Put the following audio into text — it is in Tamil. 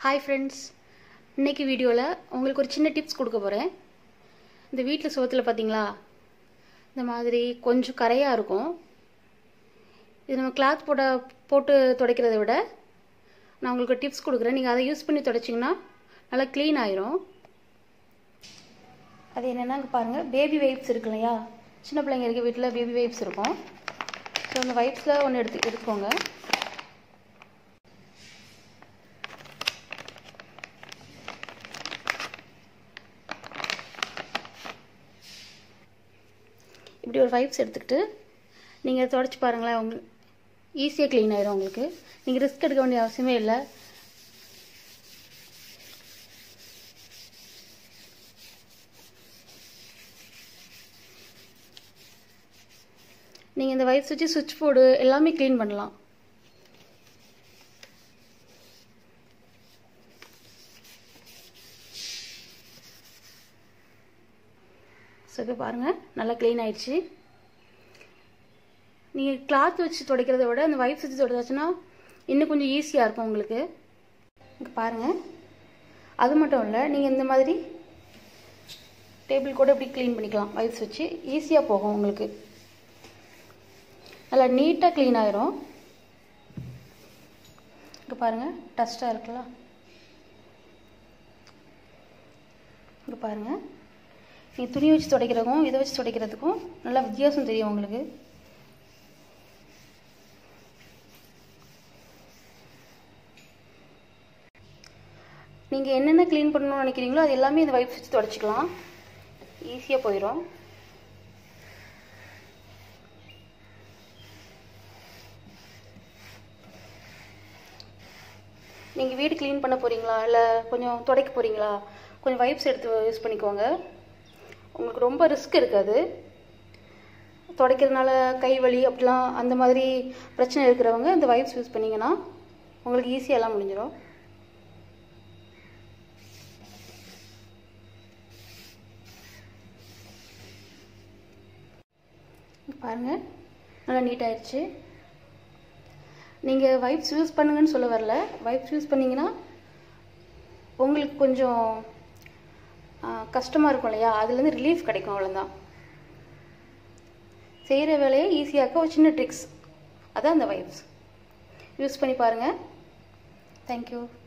ஹாய் ஃப்ரெண்ட்ஸ் இன்னைக்கு வீடியோவில் உங்களுக்கு ஒரு சின்ன டிப்ஸ் கொடுக்க போகிறேன் இந்த வீட்டில் சுவத்தில் பார்த்தீங்களா இந்த மாதிரி கொஞ்சம் கரையாக இருக்கும் இது நம்ம கிளாத் போட போட்டு துடைக்கிறத விட நான் உங்களுக்கு டிப்ஸ் கொடுக்குறேன் நீங்கள் அதை யூஸ் பண்ணி துடைச்சிங்கன்னா நல்லா க்ளீன் ஆயிரும் அது என்னென்னா இங்கே பாருங்கள் பேபி வைப்ஸ் இருக்கு இல்லையா சின்ன பிள்ளைங்க இருக்க வீட்டில் பேபி வைப்ஸ் இருக்கும் ஸோ அந்த வைப்ஸில் ஒன்று எடுத்து எடுத்துக்கோங்க இப்படி ஒரு வைப்ஸ் எடுத்துக்கிட்டு நீங்கள் தொடச்சி பாருங்களேன் உங்களுக்கு ஈஸியாக க்ளீன் ஆயிரும் உங்களுக்கு நீங்கள் ரிஸ்க் எடுக்க வேண்டிய அவசியமே இல்லை நீங்கள் இந்த வைப்ஸ் வச்சு சுவிட்ச் போர்டு எல்லாமே க்ளீன் பண்ணலாம் ஸோ இப்போ பாருங்கள் நல்லா க்ளீன் ஆயிடுச்சு நீங்கள் கிளாத் வச்சு துடைக்கிறத விட அந்த வைப்ஸ் வச்சு துடைச்சாச்சுன்னா இன்னும் கொஞ்சம் ஈஸியாக இருக்கும் உங்களுக்கு இங்கே பாருங்கள் அது மட்டும் இல்லை நீங்கள் இந்த மாதிரி டேபிள் கூட இப்படி க்ளீன் பண்ணிக்கலாம் வைப்ஸ் வச்சு ஈஸியாக போகும் உங்களுக்கு நல்லா நீட்டாக க்ளீன் ஆயிரும் இங்கே பாருங்கள் டஸ்ட்டாக இருக்குல்ல இங்கே பாருங்கள் நீங்கள் துணி வச்சு துடைக்கிறதுக்கும் இதை வச்சு துடைக்கிறதுக்கும் நல்லா வித்தியாசம் தெரியும் உங்களுக்கு நீங்கள் என்னென்ன க்ளீன் பண்ணணும்னு நினைக்கிறீங்களோ அது எல்லாமே இந்த வைப்ஸ் வச்சு துடைச்சிக்கலாம் ஈஸியாக போயிடும் நீங்கள் வீடு க்ளீன் பண்ண போகிறீங்களா இல்லை கொஞ்சம் துடைக்க போகிறீங்களா கொஞ்சம் வைப்ஸ் எடுத்து யூஸ் பண்ணிக்கோங்க உங்களுக்கு ரொம்ப ரிஸ்க் இருக்காது துடைக்கிறதுனால கை வலி அப்படிலாம் அந்த மாதிரி பிரச்சனை இருக்கிறவங்க இந்த வைப்ஸ் யூஸ் பண்ணிங்கன்னா உங்களுக்கு ஈஸியாக எல்லாம் முடிஞ்சிடும் பாருங்கள் நல்லா நீட் ஆயிடுச்சு நீங்கள் வைப்ஸ் யூஸ் பண்ணுங்கன்னு சொல்ல வரல வைப்ஸ் யூஸ் பண்ணிங்கன்னா உங்களுக்கு கொஞ்சம் கஷ்டமாக இருக்கும் இல்லையா அதுலேருந்து ரிலீஃப் கிடைக்கும் அவ்வளோதான் செய்கிற வேலையை ஈஸியாக்க ஒரு சின்ன ட்ரிக்ஸ் அதான் அந்த வைப்ஸ் யூஸ் பண்ணி பாருங்கள் தேங்க்யூ